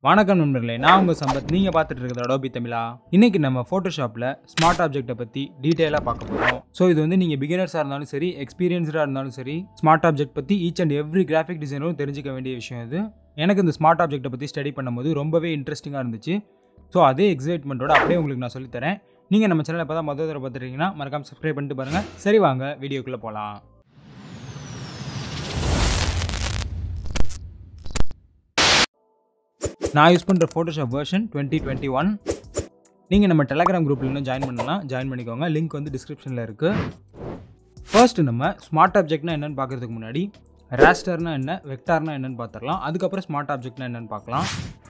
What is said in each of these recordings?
வணக்கம் நண்பர்களே நான் உங்கள் சம்பத் நீங்கள் பார்த்துட்டு இருக்கிறது அடோபி தமிழா இன்னைக்கு நம்ம ஃபோட்டோஷாப்பில் ஸ்மார்ட் ஆப்ஜெக்ட்டை பற்றி டீட்டெயிலாக பார்க்க போகிறோம் ஸோ இது வந்து நீங்கள் பிகினர்ஸாக இருந்தாலும் சரி எக்ஸ்பீரியன்ஸ்டாக இருந்தாலும் சரி ஸ்மார்ட் ஆப்ஜெக்ட் பற்றி ஈச் அண்ட் எவ்ரி கிராஃபிக் டிசைனரும் தெரிஞ்சிக்க வேண்டிய விஷயம் இது எனக்கு இந்த ஸ்மார்ட் ஆப்ஜெக்ட்டை பற்றி ஸ்டடி பண்ணும்போது ரொம்பவே இன்ட்ரெஸ்டிங்காக இருந்துச்சு ஸோ அதே எக்ஸைட்மெண்ட்டோட அப்படியே உங்களுக்கு நான் சொல்லித்தரேன் நீங்கள் நம்ம சேனலை இப்போ தான் மொதல் தடவை பார்த்துருக்கீங்கன்னா மறக்காம சப்ஸ்கிரைப் பண்ணிட்டு பாருங்கள் சரி வாங்க வீடியோக்குள்ளே போகலாம் நான் யூஸ் பண்ணுற Photoshop version twenty twenty one நீங்கள் நம்ம டெலகிராம் குரூப்பில் இன்னும் ஜாயின் பண்ணலாம் ஜாயின் பண்ணிக்கோங்க லிங்க் வந்து டிஸ்கிரிப்ஷனில் இருக்குது ஃபர்ஸ்ட் நம்ம ஸ்மார்ட் ஆப்ஜெக்ட்னா என்னென்னு பார்க்குறதுக்கு முன்னாடி ரேஸ்டர்னா என்ன வெக்டார்னா என்னென்னு பார்த்துடலாம் அதுக்கப்புறம் ஸ்மார்ட் ஆப்ஜெக்ட்னா என்னென்னு பார்க்கலாம்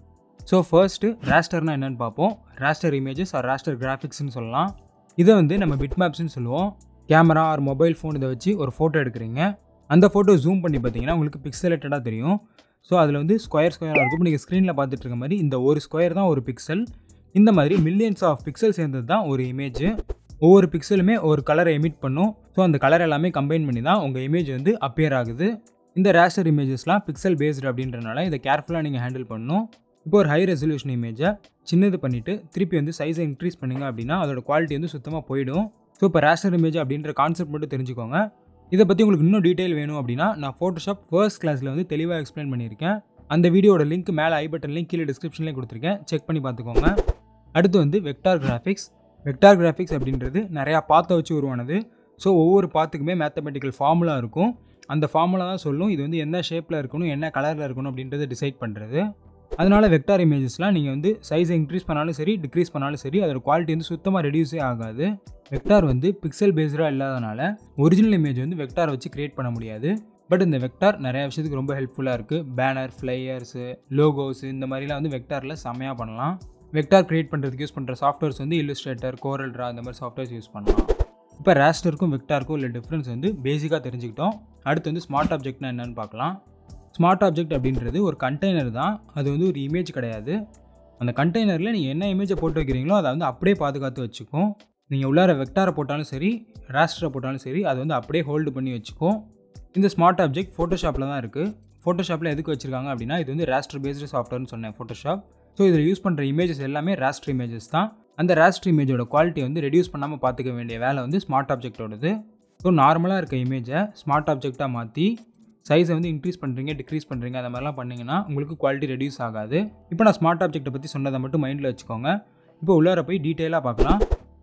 ஸோ ஃபர்ஸ்ட்டு ரேஸ்டர்னா என்னென்னு பார்ப்போம் ரேஸ்டர் இமேஜஸ் ஆர் ரேஸ்டர் கிராஃபிக்ஸ்னு சொல்லலாம் இதை வந்து நம்ம பிட் மேப்ஸ்னு சொல்லுவோம் கேமரா ஆர் மொபைல் ஃபோன் இதை வச்சு ஒரு ஃபோட்டோ எடுக்கிறீங்க அந்த ஃபோட்டோ ஜூம் பண்ணி பார்த்தீங்கன்னா உங்களுக்கு பிக்சலேட்டடாக தெரியும் ஸோ அதில் வந்து ஸ்கொயர் ஸ்கொயராக இருக்கும் இப்போ நீங்கள் ஸ்க்ரீனில் பார்த்துட்டு இருக்க மாதிரி இந்த ஒரு ஸ்கொயர் தான் ஒரு பிக்சல் இந்த மாதிரி மில்லியன்ஸ் ஆஃப் பிக்சல் சேர்ந்தது தான் ஒரு இமேஜ் ஒவ்வொரு பிக்சலுமே ஒரு கலரை எமிட் பண்ணும் ஸோ அந்த கலர் எல்லாமே கம்பைன் பண்ணி தான் உங்கள் இமேஜ் வந்து அப்பியர் ஆகுது இந்த ரேஸ்டர் இமேஜஸ்லாம் பிக்சல் பேஸ்டு அப்படின்றனால இதை கேர்ஃபுல்லாக நீங்கள் ஹேண்டில் பண்ணணும் இப்போ ஒரு ஹை ரெசல்யூஷன் இமேஜை சின்னது பண்ணிவிட்டு திருப்பி வந்து சைஸை இன்க்ரீஸ் பண்ணுங்க அப்படின்னா அதோட குவாலிட்டி வந்து சுத்தமாக போயிடும் ஸோ இப்போ ரேஸ்டர் இமேஜ் அப்படின்ற கான்செப்ட் மட்டும் தெரிஞ்சுக்கோங்க இதை பற்றி உங்களுக்கு இன்னும் டீட்டெயில் வேணும் அப்படின்னா நான் ஃபோட்டோஷாப் ஃபர்ஸ்ட் கிளாஸில் வந்து தெளிவாக எக்ஸ்பிளைன் பண்ணியிருக்கேன் அந்த வீடியோட லிங்க் மேலே ஐ பட்டன் லிங்க் கீழே டிஸ்கிரிப்ஷன்லேயே கொடுத்துருக்கேன் செக் பண்ணி பார்த்துக்கோங்க அடுத்து வந்து வெக்டார் கிராஃபிக்ஸ் வெக்டார் கிராஃபிக்ஸ் அப்படின்றது நிறையா பாத்தை வச்சு உருவானது ஸோ ஒவ்வொரு பாத்துக்குமே மேத்தமெட்டிக்கல் ஃபார்முலா இருக்கும் அந்த ஃபார்முலா தான் சொல்லும் இது வந்து என்ன ஷேப்பில் இருக்கணும் என்ன கலரில் இருக்கணும் அப்படின்றத டிசைட் பண்ணுறது அதனால் வெக்டார் இமேஜஸ்லாம் நீங்கள் வந்து சைஸை இன்க்ரீஸ் பண்ணாலும் சரி டிக்ரீஸ் பண்ணாலும் சரி அதோட குவாலிட்டி வந்து சுத்தமாக ரெடியூஸே ஆகாது வெக்டார் வந்து பிக்சல் பேஸ்டாக இல்லாதனால ஒரிஜினல் இமேஜ் வந்து வெக்டார் வச்சு கிரியேட் பண்ண முடியாது பட் இந்த வெக்டார் நிறைய விஷயத்துக்கு ரொம்ப ஹெல்ப்ஃபுல்லாக இருக்குது பேனர் ஃப்ளையர்ஸு லோகோஸு இந்த மாதிரிலாம் வந்து வெக்டாரில் செம்மையாக பண்ணலாம் வெக்டார் கிரியேட் பண்ணுறதுக்கு யூஸ் பண்ணுற சாஃப்ட்வேர்ஸ் வந்து இல்லுஸ்ட்ரேட்டர் கோரல் ட்ரா இந்த மாதிரி சாஃப்ட்வேர்ஸ் யூஸ் பண்ணலாம் இப்போ ரேஸ்டருக்கும் வெக்டாருக்கும் உள்ள டிஃப்ரென்ஸ் வந்து பேசிக்காக தெரிஞ்சுக்கிட்டோம் அடுத்து வந்து ஸ்மார்ட் ஆப்ஜெக்ட்னா என்னென்னு பார்க்கலாம் ஸ்மார்ட் ஆப்ஜெக்ட் அப்படின்றது ஒரு கண்டெய்னர் தான் அது வந்து ஒரு இமேஜ் கிடையாது அந்த கண்டெய்னரில் நீங்கள் என்ன இமேஜை போட்டு வைக்கிறீங்களோ அதை வந்து அப்படியே பாதுகாத்து வச்சுக்கும் நீங்கள் உள்ளார வெக்டாரை போட்டாலும் சரி ரேஸ்டரை போட்டாலும் சரி அது வந்து அப்படியே ஹோல்டு பண்ணி வச்சுக்கும் இந்த ஸ்மார்ட் ஆப்ஜெக்ட் ஃபோட்டோஷாப்பில் தான் இருக்குது ஃபோட்டோஷாப்பில் எதுக்கு வச்சுருக்காங்க அப்படின்னா இது வந்து ரேஸ்டர் பேஸ்டு சாஃப்ட்வேர்னு சொன்னேன் ஃபோட்டோஷாப் ஸோ இதில் யூஸ் பண்ணுற இமேஜஸ் எல்லாமே ரேஸ்டர் இமேஜஸ் தான் அந்த ரேஸ்டர் இமேஜோட குவாலிட்டி வந்து ரெடியூஸ் பண்ணாமல் பார்த்துக்க வேண்டிய வேலை வந்து ஸ்மார்ட் ஆப்ஜெக்டோடது ஸோ நார்மலாக இருக்க இமேஜை ஸ்மார்ட் ஆப்ஜெக்டாக மாற்றி சைஸை வந்து இன்க்ரீஸ் பண்ணுறீங்க டிக்ரீஸ் பண்ணுறீங்க அந்த மாதிரிலாம் பண்ணிங்கன்னா உங்களுக்கு குவாலிட்டி ரெடியூஸ் ஆகாது இப்போ நான் ஸ்மார்ட் ஆப்ஜெக்ட்டை பற்றி சொன்னதை மட்டும் மைண்டில் வச்சுக்கோங்க இப்போ உள்ளார போய் டீட்டெயிலாக பார்க்கலாம்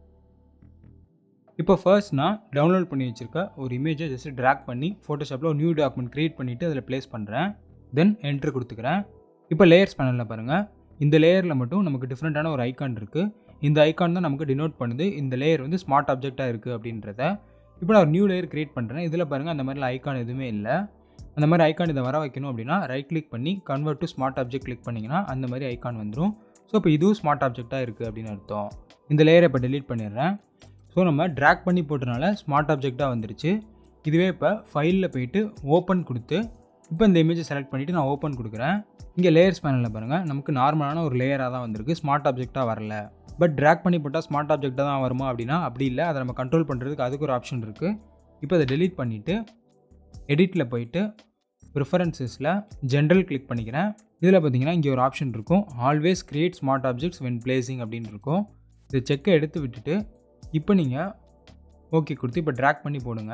இப்போ ஃபர்ஸ்ட் நான் டவுன்லோட் பண்ணி வச்சுருக்க ஒரு இமேஜை ஜஸ்ட் ட்ராக் பண்ணி ஃபோட்டோஷாப்பில் ஒரு நியூ டாக்குமெண்ட் க்ரியேட் பண்ணிவிட்டு அதில் ப்ளேஸ் பண்ணுறேன் தென் என்ட்ரு கொடுத்துக்கிறேன் இப்போ லேயர்ஸ் பேனலில் பாருங்கள் இந்த லேயரில் மட்டும் நமக்கு டிஃப்ரெண்ட்டான ஒரு ஐக்கான் இருக்குது இந்த ஐக்கான் தான் நமக்கு டினோட் பண்ணுது இந்த லேயர் வந்து ஸ்மார்ட் ஆப்ஜெக்டாக இருக்குது அப்படின்றத இப்போ நான் ஒரு நியூ லேயர் க்ரியேட் பண்ணுறேன் இதில் பாருங்கள் அந்த மாதிரிலாம் ஐக்கான் எதுவுமே இல்லை அந்த மாதிரி ஐக்கான் இதை வர வைக்கணும் அப்படின்னா ரைட் கிளிக் பண்ணி convert to smart object click பண்ணிங்கன்னா அந்த மாதிரி ஐக்கான் வந்துடும் ஸோ இப்போ இதுவும் ஸ்மார்ட் ஆப்ஜெக்டாக இருக்குது அப்படின்னு அர்த்தம் இந்த லேயரை இப்போ டெலீட் பண்ணிடுறேன் ஸோ நம்ம ட்ராக் பண்ணி போட்டனால ஸ்மார்ட் ஆப்ஜெக்டாக வந்துருச்சு இதுவே இப்போ ஃபைலில் போயிட்டு ஓப்பன் கொடுத்து இப்போ இந்த இமேஜை செலக்ட் பண்ணிவிட்டு நான் ஓப்பன் கொடுக்குறேன் இங்கே லேயர்ஸ் பேனலில் பாருங்கள் நமக்கு நார்மலான ஒரு லேயராக தான் வந்திருக்கு ஸ்மார்ட் ஆப்ஜெக்டாக வரல பட் ட்ராக் பண்ணி போட்டால் ஸ்மார்ட் ஆப்ஜெக்டாக தான் வருமா அப்படின்னா அப்படி இல்லை அதை நம்ம கண்ட்ரோல் பண்ணுறதுக்கு அதுக்கு ஒரு ஆப்ஷன் இருக்குது இப்போ அதை டெலீட் பண்ணிவிட்டு எடிட்டில் போயிட்டு ப்ரிஃபரன்சஸில் ஜென்ரல் கிளிக் பண்ணிக்கிறேன் இதில் பார்த்தீங்கன்னா இங்கே ஒரு ஆப்ஷன் இருக்கும் always create smart objects when placing அப்படின்னு இருக்கும் இந்த செக்கை எடுத்து விட்டுட்டு இப்போ நீங்கள் ஓகே கொடுத்து இப்போ ட்ராக் பண்ணி போடுங்க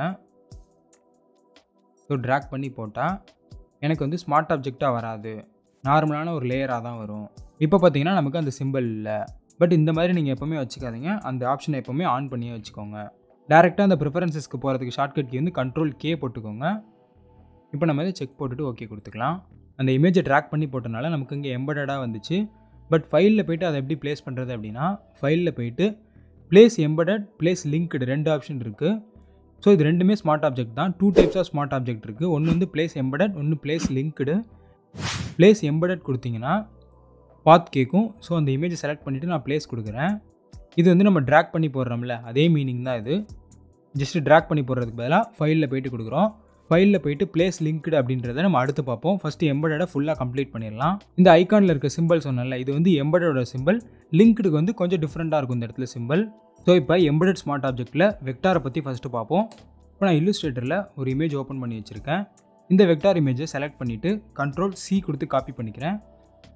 ஸோ ட்ராக் பண்ணி போட்டால் எனக்கு வந்து ஸ்மார்ட் ஆப்ஜெக்டாக வராது நார்மலான ஒரு லேயராக தான் வரும் இப்போ பார்த்தீங்கன்னா நமக்கு அந்த சிம்பிள் இல்லை பட் இந்த மாதிரி நீங்கள் எப்போவுமே வச்சுக்காதீங்க அந்த ஆப்ஷனை எப்போவுமே ஆன் பண்ணியே வச்சுக்கோங்க டேரெக்டாக அந்த ப்ரிஃபரன்சஸ்க்கு போகிறதுக்கு ஷார்ட்கட் கீ வந்து கண்ட்ரோல் கே போட்டுக்கோங்க இப்போ நம்ம இதை செக் போட்டுட்டு ஓகே கொடுத்துக்கலாம் அந்த இமேஜை ட்ராக் பண்ணி போட்டனால நமக்கு இங்கே எம்படடாக வந்துச்சு பட் ஃபைலில் போய்ட்டு அதை எப்படி ப்ளேஸ் பண்ணுறது அப்படின்னா ஃபைலில் போயிட்டு ப்ளேஸ் எம்படட் ப்ளேஸ் லிங்க்டு ரெண்டு ஆப்ஷன் இருக்குது ஸோ இது ரெண்டுமே ஸ்மார்ட் ஆப்ஜெக்ட் தான் two types of smart object இருக்குது ஒன்று வந்து ப்ளேஸ் எம்படட் ஒன்று ப்ளேஸ் லிங்க்டு ப்ளேஸ் எம்படட் கொடுத்தீங்கன்னா பாத் கேட்கும் ஸோ அந்த இமேஜை செலக்ட் பண்ணிவிட்டு நான் ப்ளேஸ் கொடுக்குறேன் இது வந்து நம்ம ட்ராக் பண்ணி போடுறோம்ல அதே மீனிங் தான் இது ஜஸ்ட் ட்ராக் பண்ணி போடுறதுக்கு பதிலாக ஃபைலில் போயிட்டு கொடுக்குறோம் ஃபைலில் போயிட்டு பிளேஸ் லிங்க்டு அப்படின்றத நம்ம அடுத்து பார்ப்போம் ஃபஸ்ட்டு எம்படடை ஃபுல்லாக கம்ப்ளீட் பண்ணிடலாம் இந்த ஐக்கானில் இருக்க சிம்பிள் சொன்னல இது வந்து எம்படோட சிம்பிள் லிங்க்டுக்கு வந்து கொஞ்சம் டிஃப்ரெண்ட்டாக இருக்கும் இந்த இடத்துல சிம்பிள் ஸோ இப்போ எம்படட் ஸ்மார்ட் ஆப்ஜெக்ட்டில் வெக்டாரை பற்றி ஃபஸ்ட்டு பார்ப்போம் இப்போ நான் இல்லுஸ்ட்ரேட்டரில் ஒரு இமேஜ் ஓப்பன் பண்ணி வச்சுருக்கேன் இந்த வெக்டார் இமேஜை செலக்ட் பண்ணிவிட்டு கண்ட்ரோல் சி கொடுத்து காப்பி பண்ணிக்கிறேன்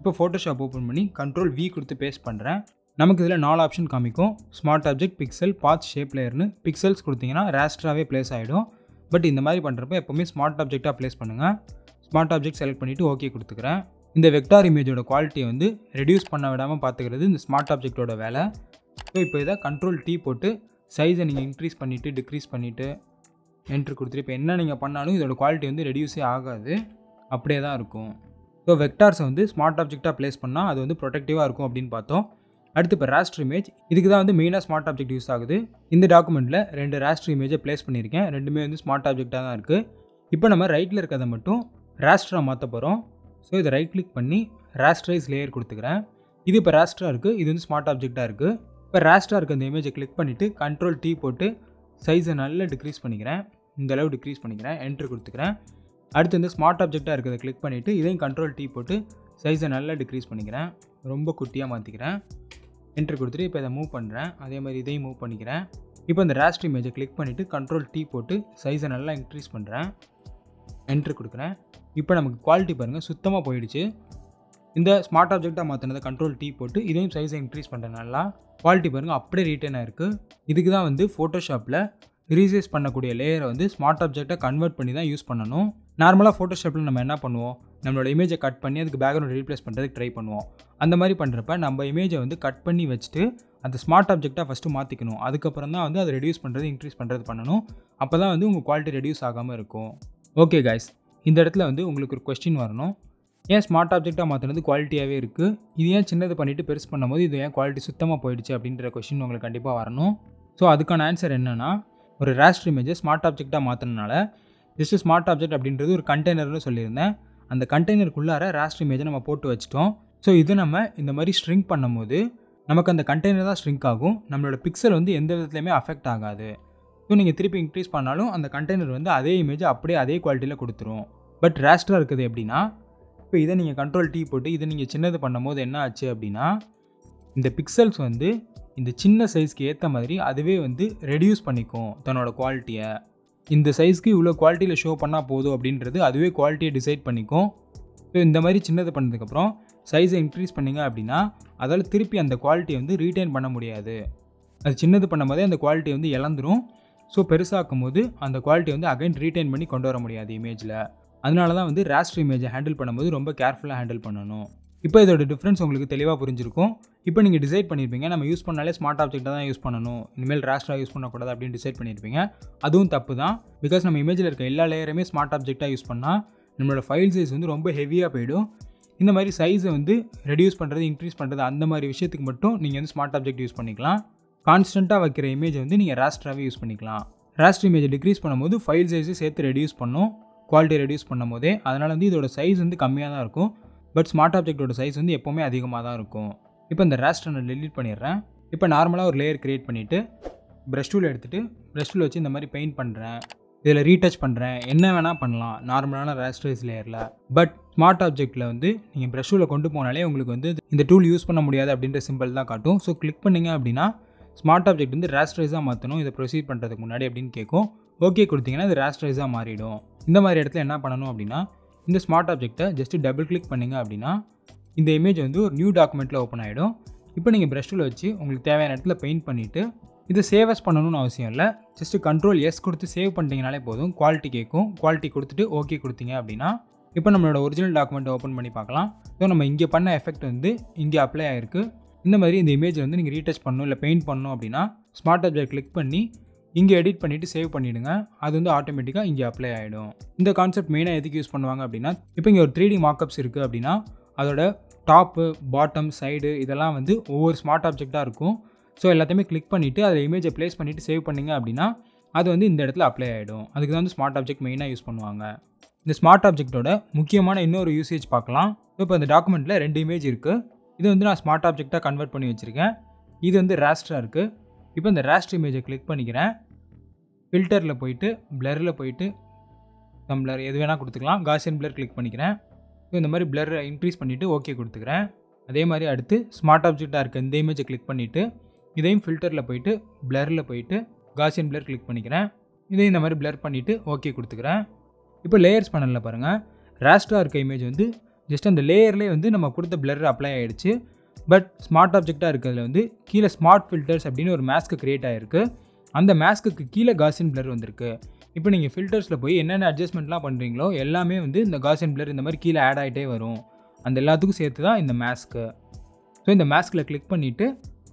இப்போ ஃபோட்டோஷாப் ஓப்பன் பண்ணி கண்ட்ரோல் வி கொடுத்து பேஸ்ட் பண்ணுறேன் நமக்கு இதில் நாலு ஆப்ஷன் காமிக்கும் smart object pixel path shape லேயர்னு பிக்சல்ஸ் கொடுத்தீங்கன்னா ரேஸ்டராகவே ப்ளேஸ் ஆகிடும் பட் இந்த மாதிரி பண்ணுறப்ப எப்போவுமே ஸ்மார்ட் ஆப்ஜெக்டாக ப்ளேஸ் பண்ணுங்கள் ஸ்மார்ட் ஆப்ஜெக்ட் செலக்ட் பண்ணிவிட்டு ஓகே கொடுத்துக்கிறேன் இந்த வெக்டார் இமேஜோட குவாலிட்டியை வந்து ரெடியூஸ் பண்ண விடாமல் பார்த்துக்கிறது இந்த ஸ்மார்ட் ஆப்ஜெக்ட்டோட வேலை ஸோ இப்போ இதை கண்ட்ரோல் டீ போட்டு சைஸை நீங்கள் இன்க்ரீஸ் பண்ணிவிட்டு டிக்ரீஸ் பண்ணிவிட்டு என்ட்ரு கொடுத்துட்டு இப்போ என்ன நீங்கள் பண்ணாலும் இதோட குவாலிட்டி வந்து ரெடியூஸே ஆகாது அப்படியே தான் இருக்கும் ஸோ வெக்டார்ஸை வந்து ஸ்மார்ட் ஆப்ஜெக்டாக ப்ளேஸ் பண்ணால் அது வந்து ப்ரொடெக்டிவாக இருக்கும் அப்படின்னு பார்த்தோம் அடுத்து இப்போ ராஸ்டர் இமேஜ் இதுக்கு தான் வந்து மெயினாக ஸ்மார்ட் ஆப்ஜெக்ட் யூஸ் ஆகுது இந்த டாக்குமெண்ட்டில் ரெண்டு ராஸ்டர் இமேஜை ப்ளேஸ் பண்ணியிருக்கேன் ரெண்டுமே வந்து ஸ்மார்ட் ஆப்ஜெக்டாக தான் இருக்குது இப்போ நம்ம ரைட்டில் இருக்கிறத மட்டும் ராஸ்டராக மாற்ற போகிறோம் ஸோ இதை ரைட் கிளிக் பண்ணி ராஸ்டரைஸ் லேயர் கொடுத்துக்கிறேன் இது இப்போ ராஸ்டராக இருக்குது இது வந்து ஸ்மார்ட் ஆப்ஜெக்டாக இருக்குது இப்போ ராஸ்டராக இருக்க அந்த இமேஜை கிளிக் பண்ணிவிட்டு கண்ட்ரோல் டீ போட்டு சைஸை நல்லா டிக்ரீஸ் பண்ணிக்கிறேன் இந்த அளவு டிக்ரீஸ் பண்ணிக்கிறேன் என்ட்ரு கொடுத்துக்கிறேன் அடுத்து இந்த ஸ்மார்ட் ஆப்ஜெக்டாக இருக்கிறத கிளிக் பண்ணிவிட்டு இதையும் கண்ட்ரோல் டீ போட்டு சைஸை நல்லா டிக்ரீஸ் பண்ணிக்கிறேன் ரொம்ப குட்டியாக மாற்றிக்கிறேன் என்ட்ரு கொடுத்துட்டு இப்போ இதை மூவ் பண்ணுறேன் அதே மாதிரி இதையும் மூவ் பண்ணிக்கிறேன் இப்போ இந்த ராஸ்ட் இமேஜை கிளிக் பண்ணிவிட்டு கண்ட்ரோல் டீ போட்டு சைஸை நல்லா இன்க்ரீஸ் பண்ணுறேன் என்ட்ரு கொடுக்குறேன் இப்போ நமக்கு குவாலிட்டி பாருங்கள் சுத்தமாக போயிடுச்சு இந்த ஸ்மார்ட் ஆப்ஜெக்டாக மாற்றினதை கண்ட்ரோல் டீ போட்டு இதையும் சைஸை இன்க்ரீஸ் பண்ணுறேன் நல்லா குவாலிட்டி பாருங்கள் அப்படியே ரீட்டைன் ஆயிருக்கு இதுக்கு தான் வந்து ஃபோட்டோஷாப்பில் ரீசைஸ் பண்ணக்கூடிய லேயரை வந்து ஸ்மார்ட் ஆப்ஜெக்டாக கன்வெர்ட் பண்ணி தான் யூஸ் பண்ணணும் நார்மலாக ஃபோட்டோஷாப்பில் நம்ம என்ன பண்ணுவோம் நம்மளோட இமேஜை கட் பண்ணி அதுக்கு பேக்ரவுண்ட் ரீப்ளேஸ் பண்ணுறதுக்கு ட்ரை பண்ணுவோம் அந்த மாதிரி பண்ணுறப்ப நம்ம இமேஜை வந்து கட் பண்ணி வச்சுட்டு அந்த ஸ்மார்ட் ஆப்ஜெக்டாக ஃபஸ்ட்டு மாற்றிக்கணும் அதுக்கப்புறம் தான் வந்து அதை ரெடியூஸ் பண்ணுறது இன்க்ரீஸ் பண்ணுறது பண்ணணும் அப்போ தான் வந்து உங்கள் குவாலிட்டி ரெடியூஸ் ஆகாமல் இருக்கும் ஓகே கைஸ் இந்த இடத்துல வந்து உங்களுக்கு ஒரு கொஸ்டின் வரணும் ஏன் ஸ்மார்ட் ஆப்ஜெக்டாக மாற்றினது குவாலிட்டியாகவே இருக்குது இது ஏன் சின்னது பண்ணிவிட்டு பெருசு பண்ணும்போது இது ஏன் குவாலிட்டி சுத்தமாக போயிடுச்சு அப்படின்ற கொஸ்டின் உங்களுக்கு கண்டிப்பாக வரணும் ஸோ அதுக்கான ஆன்சர் என்னென்னா ஒரு ரேஸ்டர் இமேஜை ஸ்மார்ட் ஆப்ஜெக்டாக மாற்றினால ஜஸ்ட் ஸ்மார்ட் ஆப்ஜெக்ட் அப்படின்றது ஒரு கண்டெய்னர்னு சொல்லியிருந்தேன் அந்த கண்டெய்னருக்குள்ளார ரேஸ்டர் இமேஜை நம்ம போட்டு வச்சிட்டோம் ஸோ இது நம்ம இந்த மாதிரி ஸ்ட்ரிங்க் பண்ணும்போது நமக்கு அந்த கண்டெய்னர் தான் ஸ்ட்ரிங்க் ஆகும் நம்மளோட பிக்சல் வந்து எந்த விதத்துலையுமே அஃபெக்ட் ஆகாது ஸோ நீங்கள் திருப்பி இன்க்ரீஸ் பண்ணாலும் அந்த கண்டெய்னர் வந்து அதே இமேஜ் அப்படியே அதே குவாலிட்டியில் கொடுத்துரும் பட் ரேஸ்டராக இருக்குது எப்படின்னா இப்போ இதை நீங்கள் கண்ட்ரோல் டீ போட்டு இதை நீங்கள் சின்னது பண்ணும்போது என்ன ஆச்சு அப்படின்னா இந்த பிக்சல்ஸ் வந்து இந்த சின்ன சைஸ்க்கு ஏற்ற மாதிரி அதுவே வந்து ரெடியூஸ் பண்ணிக்கும் தன்னோட குவாலிட்டியை இந்த சைஸ்க்கு இவ்வளோ குவாலிட்டியில் ஷோ பண்ணால் போதும் அப்படின்றது அதுவே குவாலிட்டியை டிசைட் பண்ணிக்கும் ஸோ இந்த மாதிரி சின்னது பண்ணதுக்கப்புறம் சைஸை இன்க்ரீஸ் பண்ணிங்க அப்படின்னா அதால் திருப்பி அந்த குவாலிட்டியை வந்து ரீட்டைன் பண்ண முடியாது அது சின்னது பண்ணும்போதே அந்த குவாலிட்டி வந்து இழந்துரும் ஸோ பெருசாக்கும் போது அந்த குவாலிட்டி வந்து அகைன் ரீட்டைன் பண்ணி கொண்டு வர முடியாது இமேஜில் அதனால தான் வந்து ராஸ்டர் இமேஜை ஹேண்டில் பண்ணும்போது ரொம்ப கேர்ஃபுல்லாக ஹேண்டில் பண்ணணும் இப்போ இதோட டிஃப்ரென்ஸ் உங்களுக்கு தெளிவாக புரிஞ்சிருக்கும் இப்போ நீங்கள் டிசைட் பண்ணியிருப்பீங்க நம்ம யூஸ் பண்ணாலே ஸ்மார்ட் ஆப்ஜெக்டாக தான் யூஸ் பண்ணணும் இனிமேல் ராஸ்டராக யூஸ் பண்ணக்கூடாது அப்படின்னு டிசைட் பண்ணியிருப்பீங்க அதுவும் தப்பு தான் பிகாஸ் நம்ம இமேஜில் இருக்க எல்லா லேயருமே ஸ்மார்ட் ஆப்ஜெக்டாக யூஸ் பண்ணால் நம்மளோட ஃபைல் சைஸ் வந்து ரொம்ப ஹெவியாக போயிடும் இந்த மாதிரி சைஸை வந்து ரெடியூஸ் பண்ணுறது இன்க்ரீஸ் பண்ணுறது அந்த மாதிரி விஷயத்துக்கு மட்டும் நீங்கள் வந்து ஸ்மார்ட் ஆப்ஜெக்ட் யூஸ் பண்ணிக்கலாம் கான்ஸ்டண்ட்டாக வைக்கிற இமேஜ் வந்து நீங்கள் ராஸ்டராகவே யூஸ் பண்ணிக்கலாம் ராஸ்டர் இமேஜை டிக்ரீஸ் பண்ணும்போது ஃபைல் சைஸை சேர்த்து ரெடியூஸ் பண்ணும் குவாலிட்டி ரெடியூஸ் பண்ணும் போதே அதனால் வந்து இதோட சைஸ் வந்து கம்மியாக தான் இருக்கும் பட் ஸ்மார்ட் ஆப்ஜெக்ட்டோட சைஸ் வந்து எப்போவுமே அதிகமாக தான் இருக்கும் இப்போ இந்த ராஸ்டர் நான் டெலீட் பண்ணிடுறேன் இப்போ நார்மலாக ஒரு லேயர் க்ரியேட் பண்ணிவிட்டு ப்ரஷ் டூல் எடுத்துகிட்டு ப்ரஷ் டூல் வச்சு இந்த மாதிரி பெயிண்ட் பண்ணுறேன் இதில் ரீடச் பண்ணுறேன் என்ன வேணால் பண்ணலாம் நார்மலான ராஸ்டரைஸ் லேயரில் பட் ஸ்மார்ட் ஆப்ஜெக்ட்டில் வந்து நீங்கள் ப்ரஷ் டூலை கொண்டு போனாலே உங்களுக்கு வந்து இந்த டூல் யூஸ் பண்ண முடியாது அப்படின்ற சிம்பிள் தான் காட்டும் ஸோ கிளிக் பண்ணிங்க அப்படின்னா ஸ்மார்ட் ஆப்ஜெக்ட் வந்து ராஸ்டரைஸாக மாற்றணும் இதை ப்ரொசீட் பண்ணுறதுக்கு முன்னாடி அப்படின்னு கேட்கும் ஓகே கொடுத்தீங்கன்னா இது ராஸ்டரைஸாக மாறிடும் இந்த மாதிரி இடத்துல என்ன பண்ணணும் அப்படின்னா இந்த ஸ்மார்ட் ஆப்ஜெக்ட்டை ஜஸ்ட் டபுள் கிளிக் பண்ணிங்க அப்படின்னா இந்த இமேஜ் வந்து ஒரு நியூ டாக்குமெண்ட்டில் ஓப்பன் ஆகிடும் இப்போ நீங்கள் ப்ரஷ் டூல் வச்சு உங்களுக்கு தேவையான இடத்துல பெயிண்ட் பண்ணிவிட்டு இதை சேவஸ் பண்ணணும்னு அவசியம் இல்லை ஜஸ்ட் கண்ட்ரோல் எஸ் கொடுத்து சேவ் பண்ணிட்டீங்கனாலே போதும் குவாலிட்டி கேட்கும் குவாலிட்டி கொடுத்துட்டு ஓகே கொடுத்தீங்க அப்படின்னா இப்போ நம்மளோட ஒரிஜினல் டாக்குமெண்ட்டை ஓப்பன் பண்ணி பார்க்கலாம் ஸோ நம்ம இங்கே பண்ண எஃபெக்ட் வந்து இங்கே அப்ளை ஆகிருக்கு இந்த மாதிரி இந்த இமேஜ் வந்து நீங்கள் ரீடச் பண்ணணும் இல்லை பெயிண்ட் பண்ணணும் அப்படின்னா ஸ்மார்ட் ஆப்ஜெக்ட் கிளிக் பண்ணி இங்கே எடிட் பண்ணிவிட்டு சேவ் பண்ணிவிடுங்க அது வந்து ஆட்டோமேட்டிக்காக இங்கே அப்ளை ஆகிடும் இந்த கான்செப்ட் மெயினாக எதுக்கு யூஸ் பண்ணுவாங்க அப்படின்னா இப்போ இங்கே ஒரு த்ரீ டி மார்க்கப்ஸ் இருக்குது அப்படின்னா அதோட டாப்பு பாட்டம் சைடு இதெல்லாம் வந்து ஒவ்வொரு ஸ்மார்ட் ஆப்ஜெக்டாக இருக்கும் ஸோ எல்லாத்தையுமே கிளிக் பண்ணிவிட்டு அதில் இமேஜை ப்ளேஸ் பண்ணிவிட்டு சேவ் பண்ணிங்க அப்படின்னா அது வந்து இந்த இடத்துல அப்ளை ஆகிடும் அதுக்கு தான் வந்து ஸ்மார்ட் ஆப்ஜெக்ட் மெயினாக யூஸ் பண்ணுவாங்க இந்த ஸ்மார்ட் ஆப்ஜெக்ட்டோட முக்கியமான இன்னொரு யூசேஜ் பார்க்கலாம் இப்போ இந்த டாக்குமெண்ட்டில் ரெண்டு இமேஜ் இருக்குது இது வந்து நான் ஸ்மார்ட் ஆப்ஜெக்டாக கன்வெர்ட் பண்ணி வச்சுருக்கேன் இது வந்து ரேஸ்டராக இருக்குது இப்போ இந்த ரேஸ்ட் இமேஜை கிளிக் பண்ணிக்கிறேன் ஃபில்டரில் போயிட்டு பிளரில் போயிட்டு டம்ளர் எது வேணால் கொடுத்துக்கலாம் காசியன் பிளர் கிளிக் பண்ணிக்கிறேன் ஸோ இந்த மாதிரி பிளர் இன்க்ரீஸ் பண்ணிவிட்டு ஓகே கொடுத்துக்கிறேன் அதே மாதிரி அடுத்து ஸ்மார்ட் ஆப்ஜெக்டாக இருக்க இந்த இமேஜை கிளிக் பண்ணிவிட்டு இதையும் ஃபில்டரில் போயிட்டு பிளரில் போயிட்டு காசியன் பிளர் கிளிக் பண்ணிக்கிறேன் இதையும் இந்த மாதிரி பிளர் பண்ணிவிட்டு ஓகே கொடுத்துக்கிறேன் இப்போ லேயர்ஸ் பண்ணல பாருங்கள் ரேஸ்டாக இருக்க இமேஜ் வந்து ஜஸ்ட் அந்த லேயர்லேயே வந்து நம்ம கொடுத்த பிளர் அப்ளை ஆகிடுச்சு பட் ஸ்மார்ட் ஆப்ஜெக்டாக இருக்கிறதுல வந்து கீழே ஸ்மார்ட் ஃபில்டர்ஸ் அப்படின்னு ஒரு மேஸ்க்கு க்ரியேட் ஆகிருக்கு அந்த மேஸ்க்கு கீழே காசின் பிளர் வந்திருக்கு இப்போ நீங்கள் ஃபில்டர்ஸில் போய் என்னென்ன அட்ஜஸ்ட்மெண்ட்லாம் பண்ணுறீங்களோ எல்லாமே வந்து இந்த காசின் பிளர் இந்த மாதிரி கீழே ஆட் ஆகிட்டே வரும் அந்த எல்லாத்துக்கும் சேர்த்து தான் இந்த மேஸ்க்கு ஸோ இந்த மேஸ்கில் கிளிக் பண்ணிவிட்டு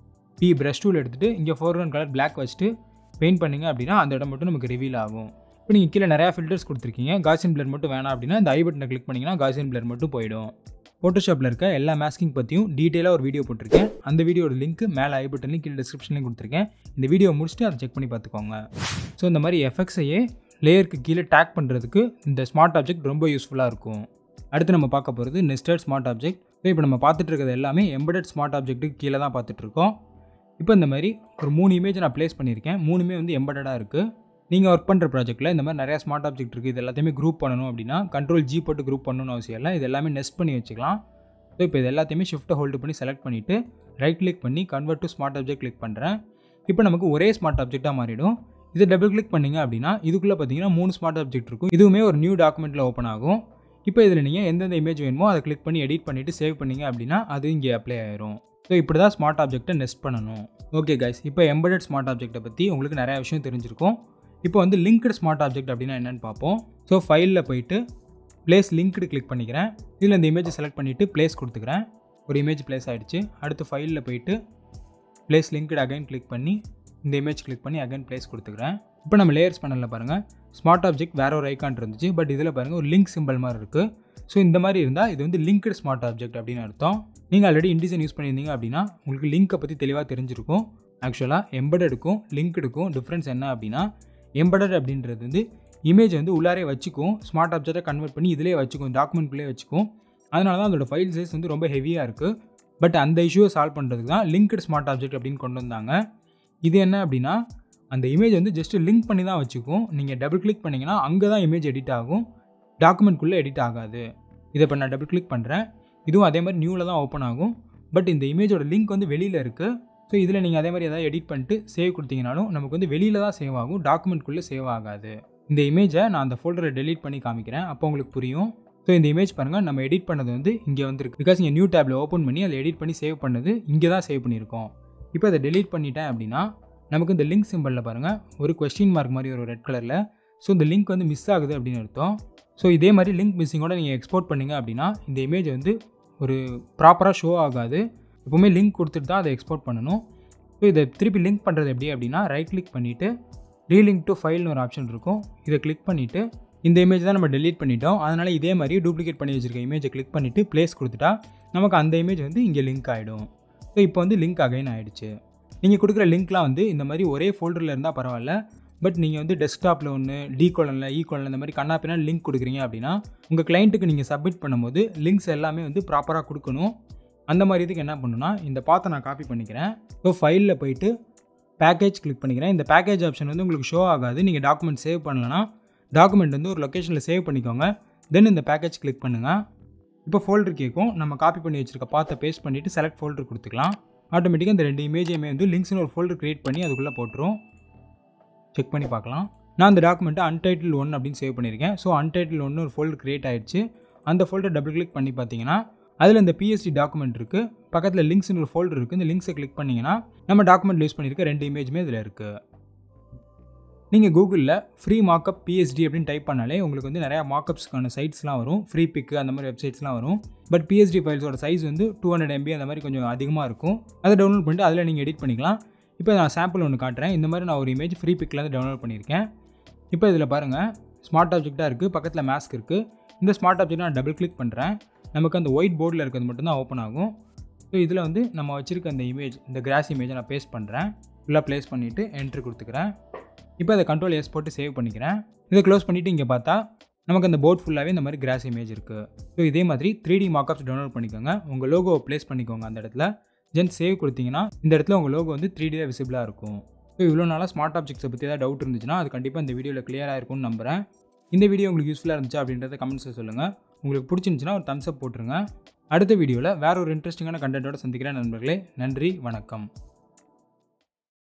பி ப்ரஷ் டூல் எடுத்துகிட்டு இங்கே ஃபோர்க்ரவுண்ட் கலர் பிளாக் வச்சுட்டு பெயிண்ட் பண்ணிங்க அப்படின்னா அந்த இடம் மட்டும் நமக்கு ரிவீல் ஆகும் இப்போ நீங்கள் கீழே நிறையா ஃபில்டர்ஸ் கொடுத்துருக்கீங்க காசின் பிளர் மட்டும் வேணாம் அப்படின்னா இந்த ஐ பட்டனை கிளிக் பண்ணிங்கன்னா காசின் பிளர் மட்டும் போயிடும் ஃபோட்டோஷாப்பில் இருக்க எல்லா மேஸ்கிங் பற்றியும் டீட்டெயிலாக ஒரு வீடியோ போட்டிருக்கேன் அந்த வீடியோட லிங்க் மேலே ஐ பட்டன்லையும் கீழே டிஸ்கிரிப்ஷன்லையும் கொடுத்துருக்கேன் இந்த வீடியோ முடிச்சுட்டு அதை செக் பண்ணி பார்த்துக்கோங்க ஸோ இந்த மாதிரி எஃபெக்ட்ஸையே லேயருக்கு கீழே டேக் பண்ணுறதுக்கு இந்த ஸ்மார்ட் ஆப்ஜெக்ட் ரொம்ப யூஸ்ஃபுல்லாக இருக்கும் அடுத்து நம்ம பார்க்க போகிறது நெஸ்டட் ஸ்மார்ட் ஆப்ஜெக்ட் ஸோ இப்போ நம்ம பார்த்துட்டு இருக்கிறது எல்லாமே எம்படட் ஸ்மார்ட் ஆப்ஜெக்ட்டுக்கு கீழே தான் பார்த்துட்ருக்கோம் இப்போ இந்த மாதிரி ஒரு மூணு இமேஜ் நான் ப்ளேஸ் பண்ணியிருக்கேன் மூணுமே வந்து எம்படடாக இருக்குது நீங்கள் ஒர்க் பண்ணுற ப்ராஜெக்ட்டில் இந்த மாதிரி நிறையா ஸ்மார்ட் ஆப்ஜெக்ட் இருக்குது இது எல்லாத்தையுமே குரூப் பண்ணணும் அப்படின்னா கண்ட்ரோல் ஜி போட்டு குரூப் பண்ணணும்னு அவசியம் இல்லை இது எல்லாமே நெஸ்ட் பண்ணி வச்சுக்கலாம் ஸோ இப்போ இது எல்லாத்தையுமே ஷிஃப்ட்டை ஹோல்டு பண்ணி செலக்ட் பண்ணிவிட்டு ரைட் கிளிக் பண்ணி convert to smart object click பண்ணுறேன் இப்போ நமக்கு ஒரே ஸ்மார்ட் ஆப்ஜெக்டாக மாறிடும் இதை டபுள் கிளிக் பண்ணிங்க அப்படின்னா இதுக்குள்ளே பார்த்தீங்கன்னா மூணு ஸ்மார்ட் ஆப்ஜெக்ட் இருக்கும் இதுவுமே ஒரு நியூ டாக்குமெண்ட்டில் ஓப்பன் ஆகும் இப்போ இதில் நீங்கள் எந்தெந்த இமேஜ் வேணுமோ அதை கிளிக் பண்ணி எடிட் பண்ணிவிட்டு சேவ் பண்ணிங்க அப்படின்னா அது இங்கே அப்ளை ஆயிரும் ஸோ இப்படி தான் ஸ்மார்ட் ஆப்ஜெக்ட்டை நெஸ்ட் பண்ணணும் ஓகே கைஸ் இப்போ எம்படட் ஸ்மார்ட் ஆப்ஜெக்ட்டை பற்றி உங்களுக்கு நிறையா விஷயம் தெரிஞ்சிருக்கும் இப்போ வந்து லிங்க்டு ஸ்மார்ட் ஆப்ஜெக்ட் அப்படின்னா என்னென்னு பார்ப்போம் ஸோ ஃபைலில் போயிட்டு ப்ளேஸ் லிங்க்டு கிளிக் பண்ணிக்கிறேன் இதில் இந்த இமேஜை செலக்ட் பண்ணிவிட்டு ப்ளேஸ் கொடுத்துக்கிறேன் ஒரு இமேஜ் ப்ளேஸ் ஆகிடுச்சு அடுத்து ஃபைலில் போயிட்டு ப்ளேஸ் லிங்க்டு அகைன் கிளிக் பண்ணி இந்த இமேஜ் கிளிக் பண்ணி அகைன் ப்ளேஸ் கொடுத்துக்கிறேன் இப்போ நம்ம லேயர்ஸ் பண்ணல பாருங்கள் ஸ்மார்ட் ஆப்ஜெக்ட் வேற ஒரு ஐக்கான் இருந்துச்சு பட் இதில் பாருங்கள் ஒரு லிங்க் சிம்பிள் மாதிரி இருக்குது ஸோ இந்த மாதிரி இருந்தால் இது வந்து லிங்க்டு ஸ்மார்ட் ஆப்ஜெக்ட் அப்படின்னு அர்த்தம் நீங்கள் ஆல்ரெடி இன்டிசைன் யூஸ் பண்ணியிருந்தீங்க அப்படின்னா உங்களுக்கு லிங்க்கை பற்றி தெளிவாக தெரிஞ்சிருக்கும் ஆக்சுவலாக எம்படடுக்கும் லிங்க்டுக்கும் டிஃப்ரென்ஸ் என்ன அப்படின்னா எம்படட் அப்படின்றது வந்து இமேஜ் வந்து உள்ளாரே வச்சுக்கும் ஸ்மார்ட் ஆப்ஜெக்டை கன்வெர்ட் பண்ணி இதிலே வச்சுக்கும் டாக்குமெண்ட்குள்ளே வச்சுக்கும் அதனால தான் அதோட ஃபைல் சைஸ் வந்து ரொம்ப ஹெவியாக இருக்குது பட் அந்த இஷ்யூவை சால்வ் பண்ணுறதுக்கு தான் லிங்க்டு ஸ்மார்ட் ஆப்ஜெக்ட் அப்படின்னு கொண்டு வந்தாங்க இது என்ன அப்படின்னா அந்த இமேஜ் வந்து ஜஸ்ட் லிங்க் பண்ணி தான் வச்சுக்கும் நீங்கள் டபுள் கிளிக் பண்ணிங்கன்னா அங்கே தான் இமேஜ் எடிட் ஆகும் டாக்குமெண்ட்குள்ளே எடிட் ஆகாது இதை இப்போ நான் டபுள் கிளிக் பண்ணுறேன் இதுவும் அதே மாதிரி நியூவில் தான் ஓப்பன் ஆகும் பட் இந்த இமேஜோட லிங்க் வந்து வெளியில் இருக்குது ஸோ இதில் நீங்கள் அதே மாதிரி எதாவது எடிட் பண்ணிட்டு சேவ் கொடுத்தீங்கனாலும் நமக்கு வந்து வெளியில் தான் சேவ் ஆகும் டாக்குமெண்ட்குள்ளே சேவ் ஆகாது இந்த இமேஜை நான் அந்த ஃபோல்டரை டெலீட் பண்ணி காமிக்கிறேன் அப்போ உங்களுக்கு புரியும் ஸோ இந்த இமேஜ் பாருங்கள் நம்ம எடிட் பண்ணது வந்து இங்கே வந்துருக்கு பிகாஸ் இங்கே நியூ டேப்பில் ஓப்பன் பண்ணி அதை எடிட் பண்ணி சேவ் பண்ணது இங்கே தான் சேவ் பண்ணியிருக்கோம் இப்போ அதை டெலீட் பண்ணிட்டேன் அப்படின்னா நமக்கு இந்த லிங்க் சிம்பிளில் பாருங்கள் ஒரு கொஸ்டின் மார்க் மாதிரி ஒரு ரெட் கலரில் ஸோ இந்த லிங்க் வந்து மிஸ் ஆகுது அப்படின்னு அர்த்தம் ஸோ இதே மாதிரி லிங்க் மிஸ்ஸிங்கோட நீங்கள் எக்ஸ்போர்ட் பண்ணிங்க அப்படின்னா இந்த இமேஜ் வந்து ஒரு ப்ராப்பராக ஷோ ஆகாது எப்போவுமே லிங்க் கொடுத்துட்டு தான் அதை எக்ஸ்போர்ட் பண்ணணும் ஸோ இதை திருப்பி லிங்க் பண்ணுறது எப்படி அப்படின்னா ரைட் கிளிக் பண்ணிவிட்டு ரீலிங்க் டு ஃபைல்னு ஒரு ஆப்ஷன் இருக்கும் இதை கிளிக் பண்ணிவிட்டு இந்த இமேஜ் தான் நம்ம டெலீட் பண்ணிட்டோம் அதனால் இதே மாதிரி டூப்ளிகேட் பண்ணி வச்சிருக்க இமேஜை கிளிக் பண்ணிவிட்டு ப்ளேஸ் கொடுத்துட்டா நமக்கு அந்த இமேஜ் வந்து இங்கே லிங்க் ஆகிடும் ஸோ இப்போ வந்து லிங்க் அகைன் ஆகிடுச்சு நீங்கள் கொடுக்குற லிங்க்லாம் வந்து இந்த மாதிரி ஒரே ஃபோல்டரில் இருந்தால் பரவாயில்ல பட் நீங்கள் வந்து டெஸ்க்டாப்பில் ஒன்று டி கோலனில் இ கோலனில் இந்த மாதிரி கண்ணா பின்னா லிங்க் கொடுக்குறீங்க அப்படின்னா உங்கள் கிளைண்ட்டுக்கு நீங்கள் சப்மிட் பண்ணும்போது லிங்க்ஸ் எல்லாமே வந்து ப்ராப்பராக கொடுக்கணும் அந்த மாதிரி இதுக்கு என்ன பண்ணுன்னா இந்த பாத்தை நான் காப்பி பண்ணிக்கிறேன் ஸோ ஃபைலில் போயிட்டு பேக்கேஜ் கிளிக் பண்ணிக்கிறேன் இந்த பேக்கேஜ் ஆப்ஷன் வந்து உங்களுக்கு ஷோ ஆகாது நீங்கள் டாக்குமெண்ட் சேவ் பண்ணலன்னா டாக்குமெண்ட் வந்து ஒரு லொக்கேஷனில் சேவ் பண்ணிக்கோங்க தென் இந்த பேக்கேஜ் கிளிக் பண்ணுங்கள் இப்போ ஃபோல்டர் கேட்கும் நம்ம காப்பி பண்ணி வச்சிருக்க பாத்தை பேஸ்ட் பண்ணிவிட்டு செலக்ட் ஃபோல்டர் கொடுத்துக்கலாம் ஆட்டோமேட்டிக்காக இந்த ரெண்டு இமேஜையுமே வந்து லிங்க்ஸ்னு ஒரு ஃபோல்டர் க்ரியேட் பண்ணி அதுக்குள்ளே போட்டுரும் செக் பண்ணி பார்க்கலாம் நான் அந்த டாக்குமெண்ட்டை அன்டைட்டில் ஒன் அப்படின்னு சேவ் பண்ணியிருக்கேன் ஸோ அன்டைட்டில் ஒன்று ஒரு ஃபோல்டர் க்ரியேட் ஆயிடுச்சு அந்த ஃபோல்டர் டபுள் கிளிக் பண்ணி பார்த்தீங்கன்னா அதில் இந்த பிஎஸ்டி டாக்குமெண்ட் இருக்குது பக்கத்தில் லிங்க்ஸ்னு ஒரு ஃபோல்டர் இருக்குது இந்த லிங்க்ஸை கிளிக் பண்ணிங்கன்னா நம்ம டாக்குமெண்ட் யூஸ் பண்ணியிருக்க ரெண்டு இமேஜுமே இதில் இருக்குது நீங்கள் கூகுளில் ஃப்ரீ மார்க்கப் பிஎஸ்டி அப்படின்னு டைப் பண்ணாலே உங்களுக்கு வந்து நிறையா மார்க்கப்ஸ்க்கான சைட்ஸ்லாம் வரும் ஃப்ரீ பிக்கு அந்த மாதிரி வெப்சைட்ஸ்லாம் வரும் பட் பிஎஸ்டி ஃபைல்ஸோட சைஸ் வந்து டூ ஹண்ட்ரட் எம்பி அந்த மாதிரி கொஞ்சம் அதிகமாக இருக்கும் அதை டவுன்லோட் பண்ணிட்டு அதில் நீங்கள் எடிட் பண்ணிக்கலாம் இப்போ நான் சாம்பிள் ஒன்று காட்டுறேன் இந்த மாதிரி நான் ஒரு இமேஜ் ஃப்ரீ பிக்லேருந்து டவுன்லோட் பண்ணியிருக்கேன் இப்போ இதில் பாருங்கள் ஸ்மார்ட் ஆப்ஜெக்டாக இருக்குது பக்கத்தில் மேஸ்க் இருக்குது இந்த ஸ்மார்ட் ஆப்ஜெக்ட் நான் டபுள் கிளிக் பண்ணுறேன் நமக்கு அந்த ஒயிட் போர்டில் இருக்கிறது மட்டும்தான் ஓப்பன் ஆகும் ஸோ இதில் வந்து நம்ம வச்சுருக்க அந்த இமேஜ் இந்த கிராஸ் இமேஜை நான் பேஸ்ட் பண்ணுறேன் ஃபுல்லாக ப்ளேஸ் பண்ணிவிட்டு என்ட்ரி கொடுத்துக்கிறேன் இப்போ அதை கண்ட்ரோல் எஸ் போட்டு சேவ் பண்ணிக்கிறேன் இதை க்ளோஸ் பண்ணிவிட்டு இங்கே பார்த்தா நமக்கு அந்த போர்ட் ஃபுல்லாகவே இந்த மாதிரி கிராஸ் இமேஜ் இருக்குது ஸோ இதே மாதிரி த்ரீ டி மார்க்அப்ஸ் டவுன்லோட் பண்ணிக்கோங்க உங்கள் லோகோவை ப்ளேஸ் பண்ணிக்கோங்க அந்த இடத்துல ஜென் சேவ் கொடுத்தீங்கன்னா இந்த இடத்துல உங்கள் லோகோ வந்து த்ரீ டியில் விசிபிளாக இருக்கும் ஸோ இவ்வளோ நாளாக ஸ்மார்ட் ஆப்ஜெக்ட்ஸை பற்றி ஏதாவது டவுட் இருந்துச்சுன்னா அது கண்டிப்பாக இந்த வீடியோவில் கிளியராக இருக்கும்னு நம்புறேன் இந்த வீடியோ உங்களுக்கு யூஸ்ஃபுல்லாக இருந்துச்சு அப்படின்றத கமெண்ட்ஸில் சொல்லுங்கள் உங்களுக்கு பிடிச்சிருந்துச்சுன்னா ஒரு தம்ஸ் அப் போட்டுருங்க அடுத்த வீடியோவில் வேற ஒரு இன்ட்ரெஸ்டிங்கான கண்டென்ட்டோட சந்திக்கிறேன் நண்பர்களே நன்றி வணக்கம்